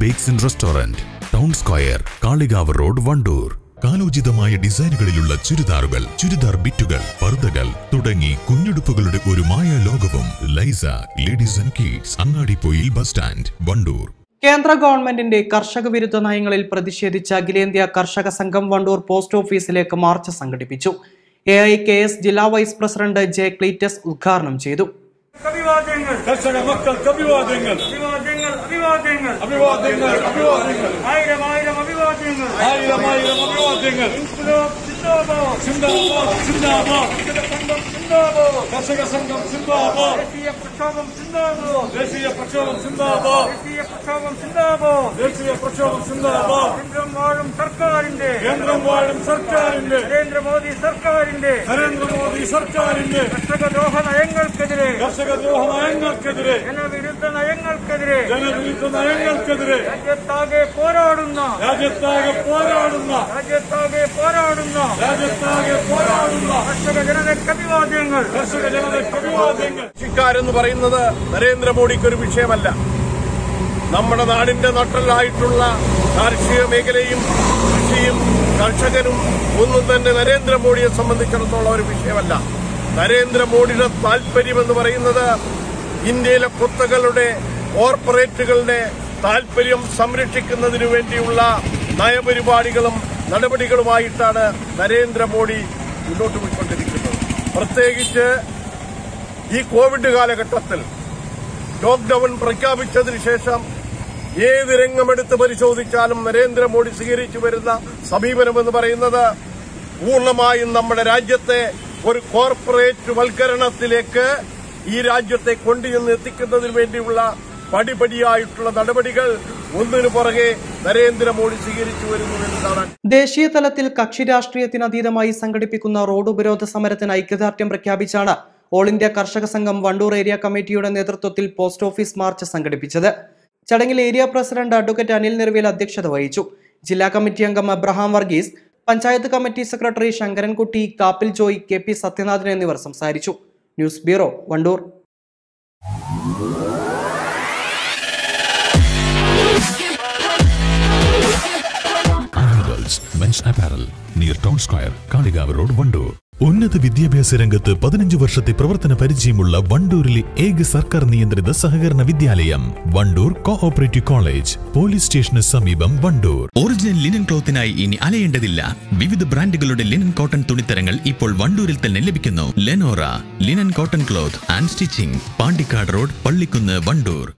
bakes and restaurant town square Kalikavu road Vandoor കാലോചിതമായ ഡിസൈനുകളിലുള്ള ചുരിദാറുകൾ ചുരിദാർ ബിറ്റുകൾ പർദ്ദകൾ തുടങ്ങി കുഞ്ഞുടുപ്പുകളുടെ ഒരു മായ ലോകവും ലൈസ ladies and kids Angadippoyil bus stand Vandoor കേന്ദ്ര ഗവൺമെന്റിന്റെ കർഷക വിരുദ്ധ നയങ്ങളിൽ പ്രതിഷേധിച്ച് അഖിലേന്ത്യാ കർഷക സംഘം വണ്ടൂർ പോസ്റ്റ് ഓഫീസിലേക്ക് മാർച്ച് സംഘടിപ്പിച്ചു എ ഐ കെ എസ് ജില്ലാ വൈസ് പ്രസിഡന്റ് ജെ ക്ലീറ്റസ് ഉദ്ഘാടനം ചെയ്തു അഭിവാദ്യങ്ങൾ കർഷക മക്കൾക്ക് അഭിവാദ്യങ്ങൾ അഭിവാദ്യങ്ങൾ അഭിവാദ്യങ്ങൾ അഭിവാദ്യങ്ങൾ അഭിവാദ്യങ്ങൾ ആയിരം ആയിരം അഭിവാദ്യങ്ങൾ ആയിരം ആയിരം അഭിവാദ്യങ്ങൾ ഇൻക്ലാബ് സിന്ദാബാദ് സിന്ദാബാദ് സിന്ദാബാദ് കർഷക സംഘം സിന്ദാബാദ് കർഷക സംഘം സിന്ദാബാദ് ദേശീയ പ്രക്ഷോഭം സിന്ദാബാദ് ദേശീയ പ്രക്ഷോഭം സിന്ദാബാദ് ദേശീയ പ്രക്ഷോഭം സിന്ദാബാദ് ദേശീയ പ്രക്ഷോഭം സിന്ദാബാദ് കേന്ദ്രം വാഴും സർക്കാരിന്റെ കേന്ദ്രം വാഴും സർക്കാരിന്റെ നരേന്ദ്രമോദി സർക്കാരിന്റെ നരേന്ദ്രമോദി സർക്കാരിന്റെ കർഷകദ്രോഹ നയങ്ങൾക്കെതിരെ കർഷക ദ്രോഹ നയങ്ങൾക്കെതിരെ ജനവിരുദ്ധ നയങ്ങൾക്കെതിരെ ജനവിരുദ്ധ നയങ്ങൾക്കെതിരെ രാജ്യത്താകെ പോരാടുന്ന രാജ്യത്താകെ പോരാടുന്ന രാജ്യത്താകെ പോരാടുന്ന രാജ്യത്താകെ പോരാടുന്ന കർഷക ജനതയ്ക്ക് അഭിവാദ്യങ്ങൾ കർഷക ജനതയ്ക്ക് അഭിവാദ്യങ്ങൾ കൃഷിക്കാരെന്ന് പറയുന്നത് നരേന്ദ്രമോദിക്ക് ഒരു വിഷയമല്ല നമ്മുടെ നാടിന്റെ നട്ടലായിട്ടുള്ള കാർഷിക മേഖലയും കൃഷിയും കർഷകരും ഒന്നും തന്നെ നരേന്ദ്രമോദിയെ സംബന്ധിച്ചിടത്തോളം ഒരു വിഷയമല്ല നരേന്ദ്രമോദിയുടെ താൽപര്യമെന്ന് പറയുന്നത് ഇന്ത്യയിലെ കുത്തകളുടെ കോർപ്പറേറ്റുകളുടെ താൽപര്യം സംരക്ഷിക്കുന്നതിനു വേണ്ടിയുള്ള നയപരിപാടികളും നടപടികളുമായിട്ടാണ് നരേന്ദ്രമോദി മുന്നോട്ട് പോയിക്കൊണ്ടിരിക്കുന്നത് പ്രത്യേകിച്ച് ഈ കോവിഡ് കാലഘട്ടത്തിൽ ലോക്ഡൌൺ പ്രഖ്യാപിച്ചതിന് ശേഷം ഏത് രംഗമെടുത്ത് പരിശോധിച്ചാലും നരേന്ദ്രമോദി സ്വീകരിച്ചു വരുന്ന സമീപനമെന്ന് പറയുന്നത് പൂർണ്ണമായും നമ്മുടെ രാജ്യത്തെ ഒരു കോർപ്പറേറ്റ് വൽക്കരണത്തിലേക്ക് ഈ രാജ്യത്തെ കൊണ്ടുചെന്ന് എത്തിക്കുന്നതിന് വേണ്ടിയുള്ള പടിപടിയായിട്ടുള്ള നടപടികൾ ഒന്നിനു പുറകെ നരേന്ദ്രമോദി സ്വീകരിച്ചു വരുന്നു എന്നതാണ് ദേശീയ തലത്തിൽ കക്ഷി രാഷ്ട്രീയത്തിനതീതമായി സംഘടിപ്പിക്കുന്ന റോഡ് ഉപരോധ സമരത്തിന് ഐക്യദാർഢ്യം പ്രഖ്യാപിച്ചാണ് ഓൾ ഇന്ത്യ കർഷക സംഘം വണ്ടൂർ ഏരിയ കമ്മിറ്റിയുടെ നേതൃത്വത്തിൽ പോസ്റ്റ് ഓഫീസ് മാർച്ച് സംഘടിപ്പിച്ചത് ചടങ്ങിൽ ഏരിയ പ്രസിഡന്റ് അഡ്വക്കേറ്റ് അനിൽ നെർവേൽ അധ്യക്ഷത വഹിച്ചു ജില്ലാ കമ്മിറ്റി അംഗം Abraham Varghese panchayat committee secretary Sankarankutty Kappil Joy K P Sathyanathan എന്നിവർ സംസാരിച്ചു news bureau Vandoor animals men's apparel near town square Kalikavu road Vandoor ഉന്നത വിദ്യാഭ്യാസ രംഗത്ത് പതിനഞ്ച് വർഷത്തെ പ്രവർത്തന പരിചയമുള്ള വണ്ടൂരിലെ ഏക സർക്കാർ നിയന്ത്രിത സഹകരണ വിദ്യാലയം വണ്ടൂർ കോഓപ്പറേറ്റീവ് കോളേജ് പോലീസ് സ്റ്റേഷന് സമീപം വണ്ടൂർ ഒറിജിനൽ ലിനൻ ക്ലോത്തിനായി ഇനി അലയേണ്ടതില്ല വിവിധ ബ്രാൻഡുകളുടെ ലിനൻ കോട്ടൺ തുണിത്തരങ്ങൾ ഇപ്പോൾ വണ്ടൂരിൽ തന്നെ ലഭിക്കുന്നു Lenora linen cotton cloth and stitching Pandikkad road Pallikkunnu Wandoor